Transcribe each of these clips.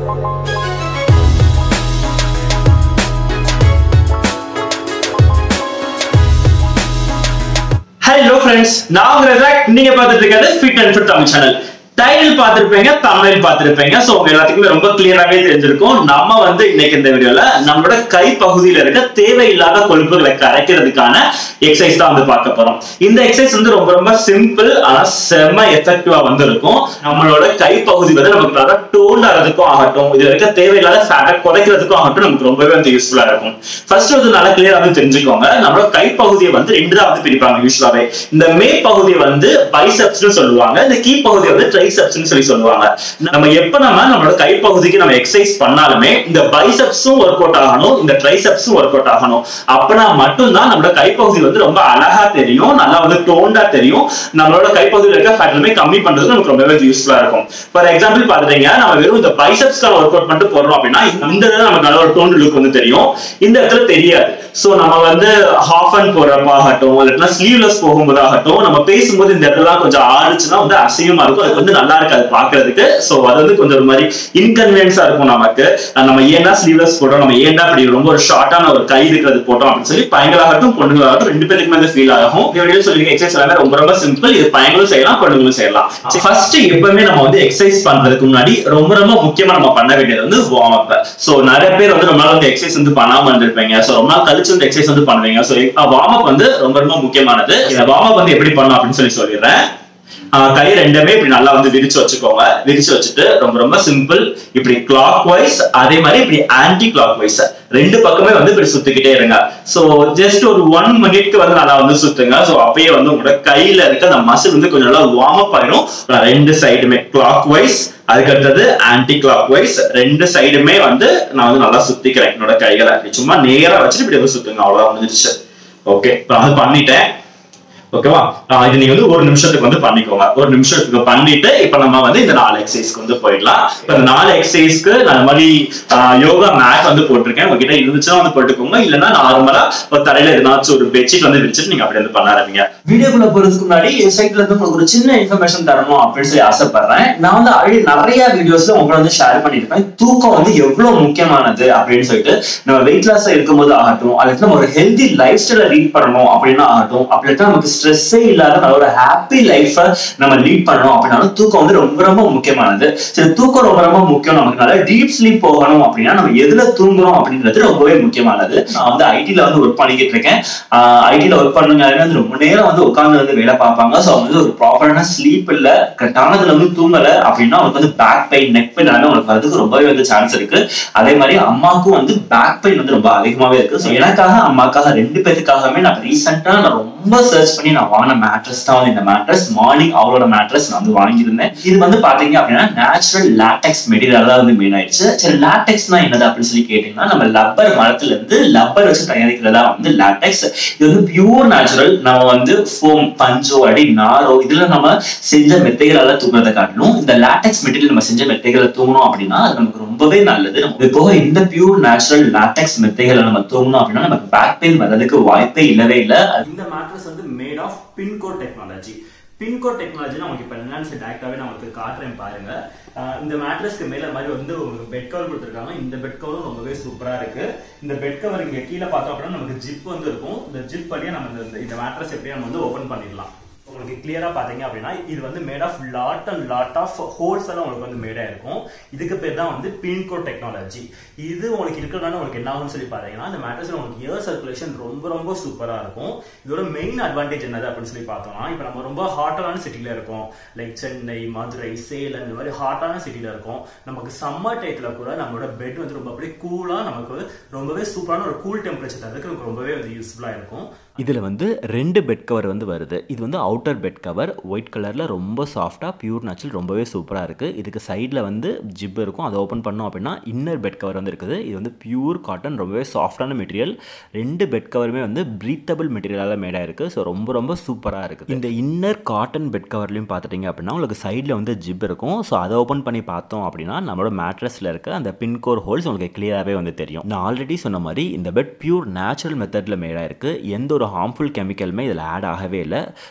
hello friends நான் உங்க ரஜாக் நீங்க பார்த்துட்டு இருக்கிறது fit and fit Tamil channel title பார்த்திருப்பீங்க தமிழ் பார்த்திருப்பீங்க சோ உங்க எல்லாத்துக்குமே ரொம்ப கிளியராகவே தெரிஞ்சிருக்கும் நம்ம வந்து இன்னைக்கு இந்த வீடியோல நம்மளோட கை பகுதியில இருக்க தேவையில்லாத கொழுப்புகளை கரைக்கிறதுக்கான எக்ஸசைஸ் தான் வந்து பார்க்க போறோம் இந்த எக்ஸசைஸ் வந்து ரொம்ப ரொம்ப சிம்பிள் ஆனா செம்ம எஃபெக்டிவா வந்து இருக்கும் நம்மளோட கை பகுதி வந்து நமக்கு நல்லா டோன் ஆகிறதுக்கும் ஆகட்டும் இதுல இருக்க தேவையில்லாத ஃபேட்டை குறைக்கிறதுக்கும் ஆகட்டும் நமக்கு ரொம்பவே வந்து யூஸ்ஃபுல்லா இருக்கும் ஃபர்ஸ்ட் வந்து நல்லா கிளியரா வந்து தெரிஞ்சுக்கோங்க நம்மளோட கை பகுதியை வந்து ரெண்டு தான் வந்து பிரிப்பாங்க யூஸ்வலாவே இந்த மே பகுதியை வந்து பைசெப்ஸ்னு சொல்லுவாங்க இந்த கீ பகுதியை வந்து ட்ரைசெப்ஸ்னு சொல்லி சொல்லுவாங்க நம்ம எப்ப நம்ம நம்மளோட கை பகுதிக்கு நம்ம எக்ஸசைஸ் பண்ணாலுமே இந்த பைசெப்ஸும் ஒர்க் அவுட் ஆகணும் இந்த ட்ரைசெப்ஸும் ஒர்க் அவுட் ஆகணும் அப்பனா மட்டும்தான் நம்மளோட கைப்பகுதி வந்து ரொம்ப அழகா தெரியும் நல்லா வந்து டோண்டா தெரியும் நம்மளோட கைப்பகுதியில் இருக்க ஃபேட்லுமே கம்மி பண்றதுக்கு நமக்கு ரொம்பவே யூஸ்ஃபுல்லா இருக்கும் ஃபார் எக்ஸாம்பிள் பாத்துட்டீங்க நம்ம வெறும் இந்த பைசெப்ஸ்க்கான ஒர்க் அவுட் பண்ணிட்டு போடுறோம் அப்படின்னா இந்த இடத்துல நமக்கு நல்ல ஒரு டோன் லுக் வந்து தெரியும் இந்த இடத்துல தெரியாது சோ நம்ம வந்து ஹாஃப் அண்ட் போறப்ப ஆகட்டும் இல்லைன்னா ஸ்லீவ்லெஸ் போகும்போது ஆகட்டும் நம்ம பேசும்போது இந்த இடத்துல கொஞ்சம் ஆடுச்சுன்னா வந்து அசிங்கமா இருக்கும் அது வந்து நல்லா இருக்காது பாக்குறதுக்கு சோ அது வந்து கொஞ்சம் ஒரு மாதிரி இன்கன்வீனியன்ஸா இருக்கும் நமக்கு அஹ் நம்ம ஏன்டா ஸ்லீவ்லெஸ் போட்டோம் நம்ம ஏன்டா அப்படி ரொம்ப ஒரு ஷார்ட்டான ஒரு கை இருக்கிறது போட்டோம் அப்படின்னு சொல்லி பையங்களாகட்டும் பொண்ணுங்களாகட்டும் ரெண்டு பேருக்குமே அந்த ஃபீல் ஆகும் இந்த வீடியோ சொல்லி எக்ஸசைஸ் எல்லாமே ரொம்ப ரொம்ப சிம்பிள் இது பையங்களும் செய்யலாம் பொண்ணுங்களும் செய்யலாம் ஃபர்ஸ்ட் எப்பவுமே நம்ம வந்து எக்ஸசைஸ் பண்றதுக்கு முன்னாடி ரொம்ப ரொம்ப முக்கியமா நம்ம பண்ண வேண்டியது வந்து வார்ம் அப் சோ நிறைய பேர் வந்து ரொம்ப நாள் வந்து எக்ஸசைஸ் வந்து பண்ணாம இருந்திருப்பீங்க சோ ரொம்ப நாள் கழிச்சு வந்து எக்ஸசைஸ் வந்து பண்ணுவீங்க சோ வார்ம் அப் வந்து ரொம்ப ரொம்ப முக்கியமானது இந்த வார்ம் அப் வந்து எப்படி பண்ணணும் அப்படின்னு சொல்லி சொல்லிடுறேன் ஆஹ் கை ரெண்டுமே இப்படி நல்லா வந்து விரிச்சு வச்சுக்கோங்க விரிச்சு வச்சுட்டு ரொம்ப ரொம்ப சிம்பிள் இப்படி கிளாக் வைஸ் அதே மாதிரி இப்படி ஆன்டி கிளாக் வைஸ் ரெண்டு பக்கமே வந்து இப்படி சுத்திக்கிட்டே இருங்க சோ ஜஸ்ட் ஒரு ஒன் மினிட்க்கு வந்து நல்லா வந்து சுத்துங்க சோ அப்பயே வந்து உங்களோட கையில இருக்க அந்த மசில் வந்து கொஞ்சம் நல்லா வார்ம் அப் ஆயிடும் ரெண்டு சைடுமே கிளாக் வைஸ் அதுக்கடுத்தது ஆன்டி கிளாக் வைஸ் ரெண்டு சைடுமே வந்து நான் வந்து நல்லா சுத்திக்கிறேன் என்னோட கைகளை சும்மா நேரா வச்சுட்டு இப்படி வந்து சுத்துங்க அவ்வளவுதான் முடிஞ்சிருச்சு ஓகே இப்போ வந்து பண்ணிட்டேன் ஓகேவா ஆஹ் இது நீங்க வந்து ஒரு நிமிஷத்துக்கு வந்து பண்ணிக்கோங்க ஒரு நிமிஷத்துக்கு பண்ணிட்டு இப்ப நம்ம வந்து இந்த நாலு எக்ஸசைஸ்க்கு வந்து போயிடலாம் இப்ப இந்த நாலு எக்ஸசைஸ்க்கு நான் இந்த மாதிரி ஆஹ் யோகா மேட் வந்து போட்டிருக்கேன் உங்ககிட்ட இருந்துச்சுன்னா வந்து போட்டுக்கோங்க இல்லைன்னா நார்மலா ஒரு தரையில எதனாச்சும் ஒரு பெட்ஷீட் வந்து விரிச்சிட்டு நீங்க அப்படி வந்து பண்ண ஆரம்பிங்க வீடியோக்குள்ள போறதுக்கு முன்னாடி என் சைட்ல இருந்து உங்களுக்கு ஒரு சின்ன இன்ஃபர்மேஷன் தரணும் அப்படின்னு சொல்லி ஆசைப்படுறேன் நான் வந்து ஆல்ரெடி நிறைய வீடியோஸ்ல உங்களை வந்து ஷேர் பண்ணியிருப்பேன் தூக்கம் வந்து எவ்வளவு முக்கியமானது அப்படின்னு சொல்லிட்டு நம்ம வெயிட் லாஸ் இருக்கும்போது ஆகட்டும் அதுக்கு நம்ம ஒரு ஹெல்தி லைஃப் ஸ்டைல லீட் பண்ணணும் அப்படின்னா ஆகட்டும் அப்படி நமக்கு ஸ்ட்ரெஸ்ஸே இல்லாத நல்ல ஒரு ஹாப்பி லைஃப நம்ம லீட் பண்ணணும் அப்படின்னாலும் தூக்கம் வந்து ரொம்ப ரொம்ப முக்கியமானது சரி தூக்கம் ரொம்ப ரொம்ப முக்கியம் நமக்கு நல்ல டீப் ஸ்லீப் போகணும் அப்படின்னா நம்ம எதுல தூங்குறோம் அப்படின்றது ரொம்பவே முக்கியமானது நான் வந்து ஐடில வந்து ஒர்க் பண்ணிக்கிட்டு இருக்கேன் ஐடில ஒர்க் பண்ணுங்க வந்து ரொம்ப நேரம் வந்து உட்கார்ந்து வந்து வேலை பார்ப்பாங்க ஸோ அவங்க வந்து ஒரு ப்ராப்பரான ஸ்லீப் இல்ல கரெக்டானதுல வந்து தூங்கல அப்படின்னா அவங்களுக்கு வந்து பேக் பெயின் நெக் பெயின் எல்லாமே அவங்களுக்கு வரதுக்கு ரொம்பவே வந்து சான்ஸ் இருக்கு அதே மாதிரி அம்மாவுக்கும் வந்து பேக் பெயின் வந்து ரொம்ப அதிகமாவே இருக்கு ஸோ எனக்காக அம்மாக்காக ரெண்டு பேருக்காகவே நான் ரீசெண்டா நான் ரொம்ப சர்ச் பண்ணி நான் வாங்கின மேட்ரஸ் தான் வந்து இந்த மேட்ரஸ் மார்னிங் அவளோட மேட்ரஸ் நான் வந்து வாங்கியிருந்தேன் இது வந்து பாத்தீங்க அப்படின்னா நேச்சுரல் லாட்டெக்ஸ் மெட்டீரியல் தான் வந்து மெயின் ஆயிடுச்சு சரி லாட்டெக்ஸ்னா என்னது அப்படின்னு சொல்லி கேட்டீங்கன்னா நம்ம லப்பர் மரத்துல இருந்து லப்பர் வச்சு தயாரிக்கிறதா வந்து லாட்டெக்ஸ் இது வந்து பியூர் நேச்சுரல் நம்ம வந்து ஃபோம் பஞ்சோ அடி நாரோ இதுல நம்ம செஞ்ச மெத்தைகளால தூங்குறதை காட்டணும் இந்த லாட்டெக்ஸ் மெட்டீரியல் நம்ம செஞ்ச மெத்தைகளை தூங்கணும் அப்படின்னா அது நமக்கு ரொம்பவே நல்லது இது போக இந்த பியூர் நேச்சுரல் லாட்டெக்ஸ் மெத்தைகளை நம்ம தூங்கணும் அப்படின்னா நமக்கு பேக் பெயின் வர்றதுக்கு வாய்ப்பே இல்லவே இல்லை இந்த மேட்ரஸ் வந்து made of pincode technology pincode technology நமக்கு இப்போ என்னன்னு டேரக்டாவே நான் உங்களுக்கு காட்டுறேன் பாருங்க ஆஹ் இந்த மேட்ரஸ்க்கு மேல மாதிரி வந்து உங்களுக்கு பெட் கவர் கொடுத்துருக்காங்க இந்த பெட் கவரும் ரொம்பவே சூப்பரா இருக்கு இந்த பெட் கவர் இங்க கீழே பார்த்தோம் அப்படின்னா நமக்கு ஜிப் வந்து இருக்கும் இந்த ஜிப் வழியா நம்ம இந்த- இந்த மேட்ரஸ் எப்படியா நம்ம வந்து ஓபன் பண்ணிடலாம் உங்களுக்கு கிளியரா பாத்தீங்க அப்படின்னா இது வந்து made of lot and lot of holes எல்லாம் உங்களுக்கு வந்து மேடா இருக்கும் இதுக்கு பேர் தான் வந்து பின்கோட் டெக்னாலஜி இது உங்களுக்கு இருக்கிறதுனால உங்களுக்கு என்ன ஆகும்னு சொல்லி பாத்தீங்கன்னா இந்த மேட்ரஸ்ல உங்களுக்கு ஏர் சர்க்குலேஷன் ரொம்ப ரொம்ப சூப்பரா இருக்கும் இதோட மெயின் அட்வான்டேஜ் என்னது அப்படின்னு சொல்லி பார்த்தோம்னா இப்போ நம்ம ரொம்ப ஹாட்டான சிட்டில இருக்கோம் லைக் சென்னை மதுரை சேலம் இந்த மாதிரி ஹாட்டான சிட்டில இருக்கோம் நமக்கு சம்மர் டயத்துல கூட நம்மளோட பெட் வந்து ரொம்ப அப்படியே கூலா நமக்கு வந்து ரொம்பவே சூப்பரான ஒரு கூல் டெம்பரேச்சர் தரதுக்கு நமக்கு ரொம்பவே வந்து யூஸ்ஃபுல்லா இருக்கும் இதில் வந்து ரெண்டு பெட் கவர் வந்து வருது இது வந்து அவுட்டர் பெட் கவர் ஒயிட் கலரில் ரொம்ப சாஃப்டாக பியூர் நேச்சுரல் ரொம்பவே சூப்பராக இருக்குது இதுக்கு சைடில் வந்து ஜிப் இருக்கும் அதை ஓப்பன் பண்ணோம் அப்படின்னா இன்னர் பெட் கவர் வந்து இருக்குது இது வந்து பியூர் காட்டன் ரொம்பவே சாஃப்டான மெட்டீரியல் ரெண்டு பெட் கவருமே வந்து ப்ரீத்தபிள் மெட்டீரியலால் மேடாக இருக்குது ஸோ ரொம்ப ரொம்ப சூப்பராக இருக்குது இந்த இன்னர் காட்டன் பெட் கவர்லையும் பார்த்துட்டிங்க அப்படின்னா உங்களுக்கு சைடில் வந்து ஜிப் இருக்கும் ஸோ அதை ஓப்பன் பண்ணி பார்த்தோம் அப்படின்னா நம்மளோட மேட்ரஸில் இருக்க அந்த பின்கோர் ஹோல்ஸ் உங்களுக்கு கிளியராகவே வந்து தெரியும் நான் ஆல்ரெடி சொன்ன மாதிரி இந்த பெட் பியூர் நேச்சுரல் மெத்தடில் மேடாக இருக்குது எந்த ஒரு ஹார்ம்ஃபுல் கெமிக்கலுமே இதில் ஆட் ஆகவே இல்லை ஸோ சின்ன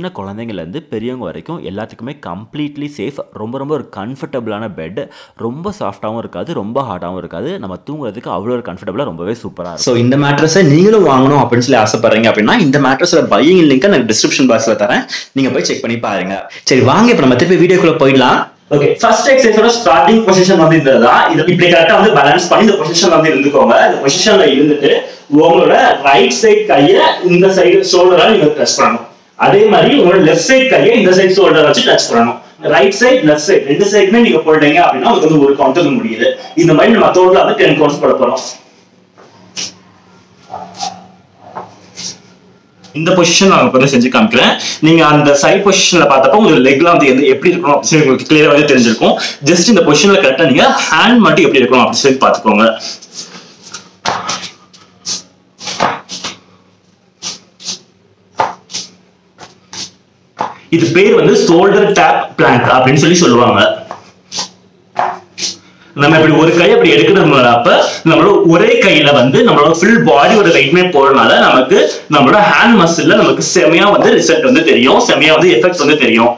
சின்ன குழந்தைங்கலேருந்து பெரியவங்க வரைக்கும் எல்லாத்துக்குமே கம்ப்ளீட்லி சேஃப் ரொம்ப ரொம்ப ஒரு கம்ஃபர்டபுளான பெட் ரொம்ப சாஃப்டாகவும் இருக்காது ரொம்ப ஹார்டாகவும் இருக்காது நம்ம தூங்குறதுக்கு அவ்வளோ ஒரு கம்ஃபர்டபுளாக ரொம்பவே சூப்பராக இருக்கும் ஸோ இந்த மேட்ரஸை நீங்களும் வாங்கணும் அப்படின்னு சொல்லி ஆசைப்படுறீங்க அப்படின்னா இந்த மேட்ரஸோட பையிங் லிங்க் நான் டிஸ்கிரிப்ஷன் பாக்ஸ்ல தரேன் நீங்க போய் செக் பண்ணி பாருங்க சரி வாங்க இப்போ நம்ம திருப்பி வீடியோக்குள்ள போயிடலாம் ஓகே ஃபர்ஸ்ட் எக்ஸசைஸோட ஸ்டார்டிங் பொசிஷன் வந்து இதுதான் இது இப்படி கரெக்டா வந்து பேலன்ஸ் பண்ணி இந்த பொசிஷன் வந்து இருந்துக்கோங்க இந்த பொசிஷன்ல இருந்துட்டு உங்களோட ரைட் சைடு கையை இந்த சைடு ஷோல்டரால நீங்க டச் பண்ணணும் அதே மாதிரி உங்களோட லெஃப்ட் சைடு கையை இந்த சைடு ஷோல்டர் வச்சு டச் பண்ணணும் ரைட் சைடு லெஃப்ட் சைடு ரெண்டு சைடுமே நீங்க போட்டீங்க அப்படின்னா உங்களுக்கு வந்து ஒரு கவுண்ட் வந்து முடியுது இந்த மாதிரி நம்ம டோட்டலா வந்து டென் கவுண்ட்ஸ் போட போறோம் இந்த பொசிஷன் நான் வந்து செஞ்சு காமிக்கிறேன் நீங்க அந்த சைட் பொசிஷன்ல பார்த்தப்போ உங்களுக்கு லெக்லாம் வந்து எந்த எப்படி இருக்கணும் அப்படின்னு சொல்லி உங்களுக்கு கிளியரா வந்து தெரிஞ்சிருக்கும் ஜஸ்ட் இந்த பொசிஷன்ல கரெக்டா நீங்க ஹேண்ட் மட்டும் எப்படி இருக்கணும் அப்படின்னு சொல்லி பாத்துக்கோங்க இது பேர் வந்து ஷோல்டர் டேப் பிளாங்க் அப்படின்னு சொல்லி சொல்லுவாங்க நம்ம இப்படி ஒரு கை அப்படி எடுக்கிறது அப்ப நம்மளோட ஒரே கையில வந்து நம்மளோட ஃபுல் பாடியோட வெயிட்மே போறதுனால நமக்கு நம்மளோட ஹேண்ட் மசில்ல நமக்கு செமையா வந்து ரிசல்ட் வந்து தெரியும் செமையா வந்து எஃபெக்ட் வந்து தெரியும்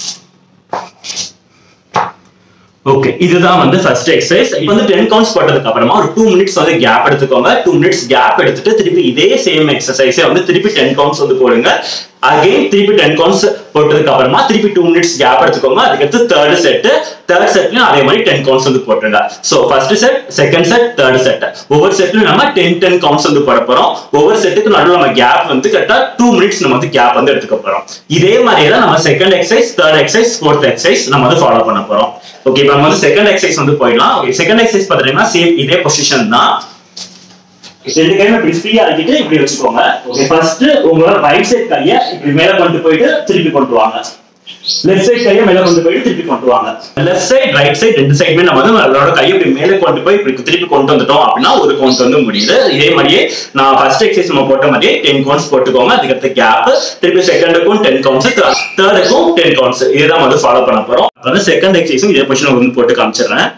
ஓகே இதுதான் வந்து ஃபர்ஸ்ட் எக்ஸசைஸ் இப்போ வந்து டென் கவுண்ட்ஸ் போட்டதுக்கு அப்புறமா ஒரு டூ மினிட்ஸ் வந்து கேப் எடுத்துக்கோங்க டூ மினிட்ஸ் கேப் எடுத்துட்டு திருப்பி இதே சேம் எக்ஸசைஸே வந்து திருப்பி டென் கவுண்ட்ஸ் வந்து போடுங்க அகைன் திருப்பி டென் கவுண்ட்ஸ் போட்டதுக்கு அப்புறமா திருப்பி டூ மினிட்ஸ் கேப் எடுத்துக்கோங்க அதுக்கடுத்து தேர்ட் செட் தேர்ட் செட்லயும் அதே மாதிரி டென் கவுண்ட்ஸ் வந்து போட்டுருங்க so first set second set third set ஒவ்வொரு செட்லயும் நம்ம டென் டென் கவுண்ட்ஸ் வந்து போட போறோம் ஒவ்வொரு செட்டுக்கு நடுவில் நம்ம கேப் வந்து கரெக்டா டூ மினிட்ஸ் நம்ம வந்து கேப் வந்து எடுத்துக்க போறோம் இதே மாதிரியே தான் நம்ம second exercise third exercise fourth exercise நம்ம வந்து ஃபாலோ பண்ண போறோம் ஓகே இப்போ நம்ம வந்து செகண்ட் எக்ஸசைஸ் வந்து போயிடலாம் ஓகே செகண்ட் எக்ஸசைஸ் பாத்தீங்கன்னா சேம் இதே பொசிஷன் தான் ரெண்டு கையும் இப்படி ஃப்ரீயா ஆக்கிட்டு இப்படி வச்சுக்கோங்க ஓகே ஃபர்ஸ்ட் உங்களோட ரைட் சைடு கையை இப்படி மேல கொண்டு போயிட்டு திருப்பி கொண்டு வாங்க லெஃப்ட் சைடு கையை மேல கொண்டு போயிட்டு திருப்பி கொண்டு வாங்க லெஃப்ட் சைடு ரைட் சைடு ரெண்டு சைடுமே நம்ம வந்து நம்மளோட கையை இப்படி மேலே கொண்டு போய் இப்படி திருப்பி கொண்டு வந்துட்டோம் அப்படின்னா ஒரு கவுண்ட் வந்து முடியுது இதே மாதிரியே நான் ஃபர்ஸ்ட் எக்ஸசைஸ் நம்ம போட்ட மாதிரியே டென் கவுண்ட்ஸ் போட்டுக்கோங்க அதுக்கடுத்து கேப் திருப்பி செகண்டுக்கும் டென் கவுண்ட்ஸ் தேர்டுக்கும் டென் கவுண்ட்ஸ் இதுதான் வந்து ஃபாலோ பண்ண போறோம் வந்து செகண்ட் எக்ஸசைஸும் இதே பொசிஷன் வந்து போட்டு காமிச்சிடுறேன்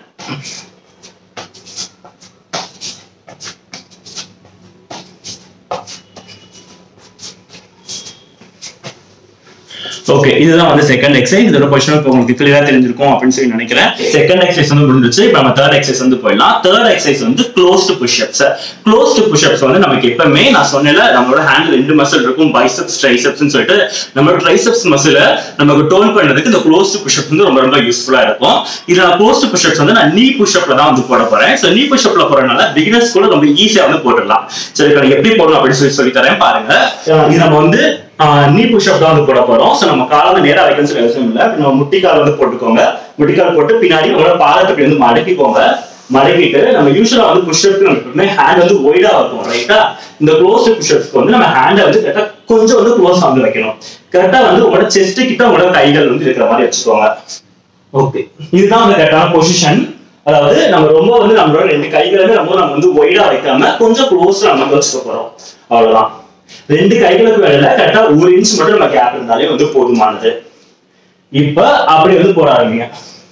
ஓகே இதுதான் வந்து செகண்ட் எக்ஸசைஸ் இதோட பொசிஷன் இப்போ உங்களுக்கு கிளியரா தெரிஞ்சிருக்கும் அப்படின்னு சொல்லி நினைக்கிறேன் செகண்ட் எக்ஸசைஸ் வந்து முடிஞ்சிச்சு இப்போ நம்ம தேர்ட் எக்ஸசைஸ் வந்து போயிடலாம் தேர்ட் எக்ஸசைஸ் வந்து க்ளோஸ்டு புஷ்அப்ஸ் க்ளோஸ்டு புஷ்அப்ஸ் வந்து நமக்கு எப்பவுமே நான் சொன்னேன்ல நம்மளோட ஹேண்ட் ரெண்டு மசில் இருக்கும் பைசப்ஸ் ட்ரைசப்ஸ்னு சொல்லிட்டு நம்மளோட ட்ரைசப்ஸ் மசில நமக்கு டோன் பண்ணுறதுக்கு இந்த க்ளோஸ்டு புஷ்அப் வந்து ரொம்ப ரொம்ப யூஸ்ஃபுல்லா இருக்கும் இதுல நான் க்ளோஸ்டு புஷ்அப்ஸ் வந்து நான் நீ புஷ்அப்ல தான் வந்து போட போறேன் ஸோ நீ புஷ்அப்ல போறதுனால பிகினர்ஸ் கூட ரொம்ப ஈஸியா வந்து போட்டுடலாம் சரி இப்போ எப்படி போடணும் அப்படின்னு சொல்லி சொல்லி தரேன் பாருங்க இது நம்ம வந்து நீ புஷ்அப் தான் வந்து போட போறோம் ஸோ நம்ம காலை வந்து நேரா வைக்கணும்னு சொல்லி அவசியம் இல்லை நம்ம முட்டிக்கால் வந்து போட்டுக்கோங்க முட்டிக்கால் போட்டு பின்னாடி உங்களோட பாதத்தை இப்படி வந்து மடக்கிக்கோங்க மடக்கிட்டு நம்ம யூஸ்வலா வந்து புஷ்அப்க்கு நம்ம எப்பவுமே ஹேண்ட் வந்து ஒய்டா இருக்கும் ரைட்டா இந்த க்ளோஸ் புஷ்அப்ஸ்க்கு வந்து நம்ம ஹேண்டை வந்து கரெக்டா கொஞ்சம் வந்து க்ளோஸ் வந்து வைக்கணும் கரெக்டா வந்து உங்களோட செஸ்ட் கிட்ட உங்களோட கைகள் வந்து இருக்கிற மாதிரி வச்சுக்கோங்க ஓகே இதுதான் வந்து கரெக்டான பொசிஷன் அதாவது நம்ம ரொம்ப வந்து நம்மளோட ரெண்டு கைகளுமே ரொம்ப நம்ம வந்து ஒய்டா வைக்காம கொஞ்சம் க்ளோஸ்ல நம்ம வந்து வச்சுக்க போறோம் அவ்வளவுதான் ரெண்டு கைகளுக்கு வேலையில கரெக்டா ஒரு இன்ச் மட்டும் நம்ம கேப் இருந்தாலே வந்து போதுமானது இப்ப அப்படி வந்து போட ஆரம்பிங்க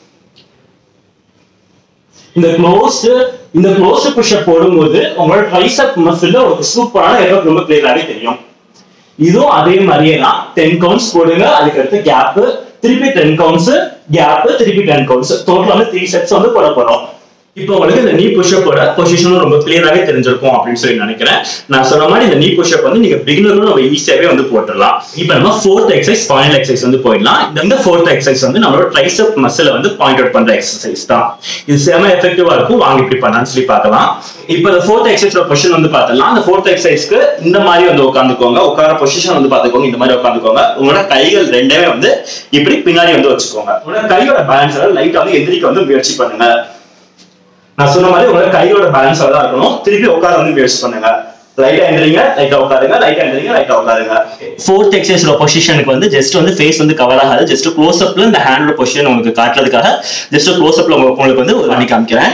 இந்த க்ளோஸ்ட் இந்த க்ளோஸ்ட் புஷ்அப் போடும்போது உங்களோட ட்ரைசப் மசில்ல ஒரு சூப்பரான எஃபெக்ட் ரொம்ப கிளியராகவே தெரியும் இதுவும் அதே மாதிரியே தான் டென் கவுண்ட்ஸ் போடுங்க அதுக்கடுத்து கேப் திருப்பி டென் கவுண்ட்ஸ் கேப் திருப்பி டென் கவுண்ட்ஸ் டோட்டல் வந்து த்ரீ செட்ஸ் வந்து போட போறோம் இப்போ உங்களுக்கு இந்த நீ புஷ்அப்போட பொசிஷனும் ரொம்ப கிளியராகவே தெரிஞ்சிருக்கும் அப்படின்னு சொல்லி நினைக்கிறேன் நான் சொன்ன மாதிரி இந்த நீ புஷ்அப் வந்து நீங்க பிகினரும் நம்ம ஈஸியாவே வந்து போட்டுடலாம் இப்போ நம்ம ஃபோர்த் எக்ஸசைஸ் பாயிண்ட் எக்ஸசைஸ் வந்து போயிடலாம் இந்த ஃபோர்த் எக்ஸசைஸ் வந்து நம்மளோட ட்ரைசப் மசில வந்து பாயிண்ட் அவுட் பண்ற எக்ஸசைஸ் தான் இது செம எஃபெக்டிவா இருக்கும் வாங்க இப்படி பண்ணலாம்னு சொல்லி பார்க்கலாம் இப்போ இந்த ஃபோர்த் எக்ஸசைஸோட பொசிஷன் வந்து பார்த்தலாம் அந்த ஃபோர்த் எக்ஸசைஸ்க்கு இந்த மாதிரி வந்து உட்காந்துக்கோங்க உட்கார பொசிஷன் வந்து பார்த்துக்கோங்க இந்த மாதிரி உட்காந்துக்கோங்க உங்களோட கைகள் ரெண்டுமே வந்து இப்படி பின்னாடி வந்து வச்சுக்கோங்க உங்களோட கையோட பேலன்ஸ் லைட்டா வந்து எந்திரிக்க வந்து முயற்சி பண்ணுங்க நான் சொன்ன மாதிரி உங்களோட கையோட பேலன்ஸ் தான் இருக்கணும் திருப்பி உட்கார வந்து முயற்சி பண்ணுங்க லைட்டா எந்திரிங்க லைட்டா உட்காருங்க லைட்டா எந்திரிங்க லைட்டா உட்காருங்க ஃபோர்த் எக்ஸசைஸோட பொசிஷனுக்கு வந்து ஜஸ்ட் வந்து ஃபேஸ் வந்து கவர் ஆகாது ஜஸ்ட் க்ளோஸ் அப்ல இந்த ஹேண்டோட பொசிஷன் உங்களுக்கு காட்டுறதுக்காக ஜஸ்ட் க்ளோஸ் அப்ல உங்களுக்கு வந்து ஒரு பண்ணி காமிக்கிறேன்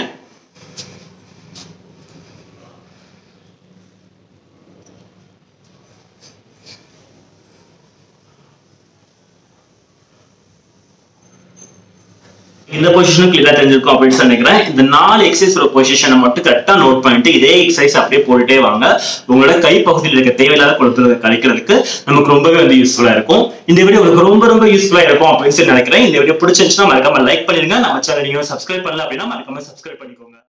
இந்த பொசிஷனும் கிளியரா தெரிஞ்சிருக்கும் அப்படின்னு சொல்லி நினைக்கிறேன் இந்த நாலு எக்ஸசைஸோட பொசிஷனை மட்டும் கரெக்டா நோட் பண்ணிட்டு இதே எக்ஸசைஸ் அப்படியே போட்டுட்டே வாங்க உங்களோட கை பகுதியில் இருக்க தேவையில்லாத கொழுப்புகளை கழிக்கிறதுக்கு நமக்கு ரொம்பவே வந்து யூஸ்ஃபுல்லா இருக்கும் இந்த வீடியோ உங்களுக்கு ரொம்ப ரொம்ப யூஸ்ஃபுல்லா இருக்கும் அப்படின்னு சொல்லி நினைக்கிறேன் இந்த வீடியோ பிடிச்சிருந்துச்சுன்னா மறக்காம லைக் பண்ணிருங்க நம்ம சேனல் நீங்க சப்ஸ்கிரைப் பண்ணல அப்படின்னா மறக்காம சப்ஸ்கிரைப் பண்ணிக்கோங்க